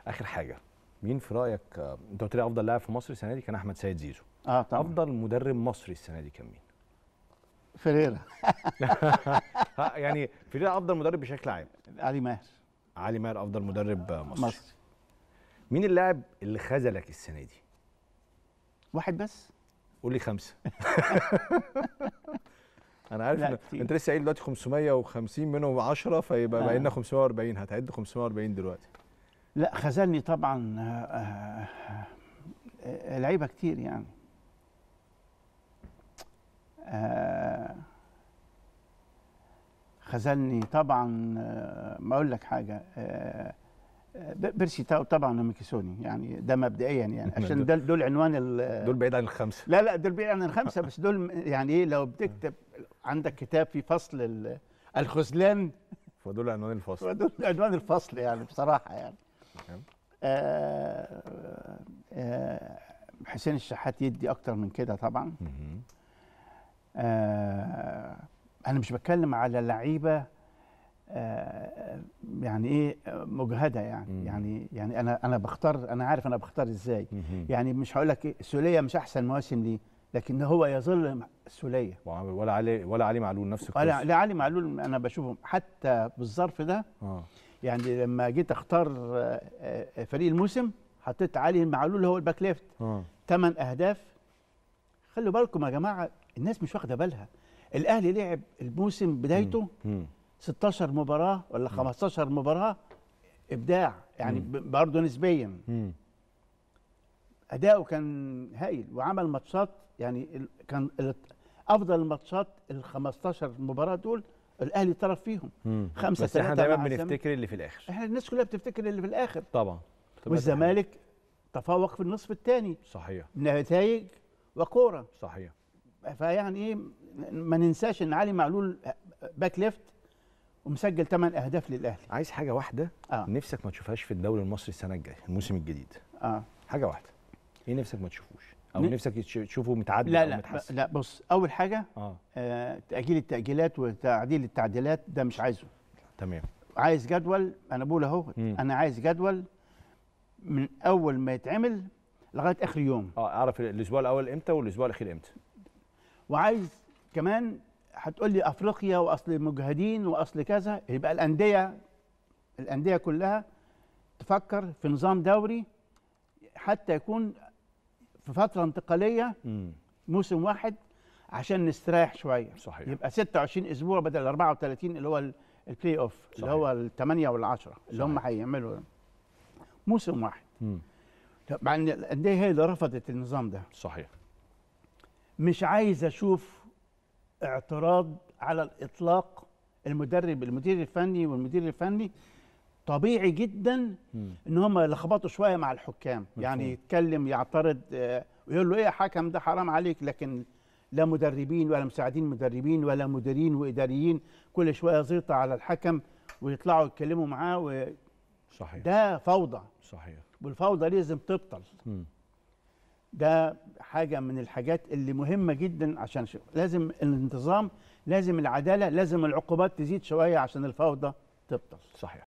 اخر حاجه مين في رايك آه، انت قلت لي افضل لاعب في مصر السنه دي كان احمد سيد زيزو اه طبعا افضل مدرب مصري السنه دي كان مين فريرا ها، يعني في رأيك افضل مدرب بشكل عام علي ماهر علي ماهر افضل مدرب آه، مصري مصر مين اللاعب اللي خذلك السنه دي واحد بس قول لي خمسه انا عارف لا، ان كتير. انت لسه قايل دلوقتي 550 منهم 10 فيبقى آه. بقينا 540 هتعد 540 دلوقتي لا خذلني طبعا آه، آه، آه، لعيبه كتير يعني آه، خذلني طبعا آه، ما اقول لك حاجه آه، آه، ب- بيرسي تاو طبعا وميكيسوني يعني ده مبدئيا يعني عشان دول دول عنوان ال- دول بعيد عن الخمسه لا لا دول بعيد عن الخمسه بس دول يعني ايه لو بتكتب عندك كتاب في فصل ال- الخذلان فدول عنوان الفصل دول عنوان الفصل يعني بصراحه يعني تمام. آه آه حسين الشحات يدي اكتر من كده طبعا مهم. آه انا مش بتكلم على لعيبه آه يعني ايه آه، مجهده يعني مم. يعني يعني انا انا بختار انا عارف انا بختار ازاي مهم. يعني مش هقول لك إيه، السوليه مش احسن مواسم ليه لكن هو يظل السوليه ولا علي ولا علي معلول نفس ولا القصه لا علي معلول انا بشوفه حتى بالظرف ده اه يعني لما جيت اختار آه، آه، فريق الموسم حطيت علي معلول هو الباك ليفت اه ثمان اهداف خلوا بالكم يا جماعه الناس مش واخده بالها الاهلي لعب الموسم بدايته مم. 16 مباراه ولا 15 مباراه ابداع يعني مم. ب- برضه نسبيا مم. اداؤه كان هايل وعمل ماتشات يعني ال- كان ال- افضل الماتشات ال 15 مباراه دول الاهلي طرف فيهم مم. خمسة بس احنا تلاتة دايما مع الزمالك. بنفتكر اللي في الاخر احنا الناس كلها بتفتكر اللي في الاخر طبعا تبقى والزمالك تفوق في النصف الثاني صحيح نتائج وكوره صحيح فيعني ايه ما ننساش ان علي معلول باك ليفت ومسجل 8 اهداف للاهلي عايز حاجه واحده اه نفسك ما تشوفهاش في الدوري المصري السنه الجايه الموسم الجديد اه حاجه واحده ايه نفسك ما تشوفوش او ن- نفسك تش- تشوفه متعدل لا او لا متحسن لا بص اول حاجه اه آه تاجيل التاجيلات وتعديل التعديلات ده مش عايزه تمام عايز جدول انا بقول اهو مم. انا عايز جدول من اول ما يتعمل لغايه اخر يوم اه اعرف الاسبوع الاول امتى والاسبوع الاخير امتى وعايز كمان هتقول لي افريقيا واصل مجهدين واصل كذا يبقى الانديه الانديه كلها تفكر في نظام دوري حتى يكون في فتره انتقاليه امم موسم واحد عشان نستريح شويه صحيح يبقى 26 اسبوع بدل 34 اللي هو ال- البلاي اوف اللي صحيح. هو الثمانيه والعشره اللي هم صحيح. هيعملوا موسم واحد امم مع ان الانديه هي اللي رفضت النظام ده صحيح مش عايز اشوف اعتراض على الاطلاق المدرب المدير الفني والمدير الفني طبيعي جدا مم. ان هم يلخبطوا شويه مع الحكام مفهوم. يعني يتكلم يعترض آه، ويقول له ايه يا حكم ده حرام عليك لكن لا مدربين ولا مساعدين مدربين ولا مديرين واداريين كل شويه زيطه على الحكم ويطلعوا يتكلموا معاه وده صحيح فوضى صحيح والفوضى لازم تبطل مم. ده حاجة من الحاجات اللي مهمة جدا عشان شو. لازم الانتظام لازم العدالة لازم العقوبات تزيد شوية عشان الفوضى تبطل صحيح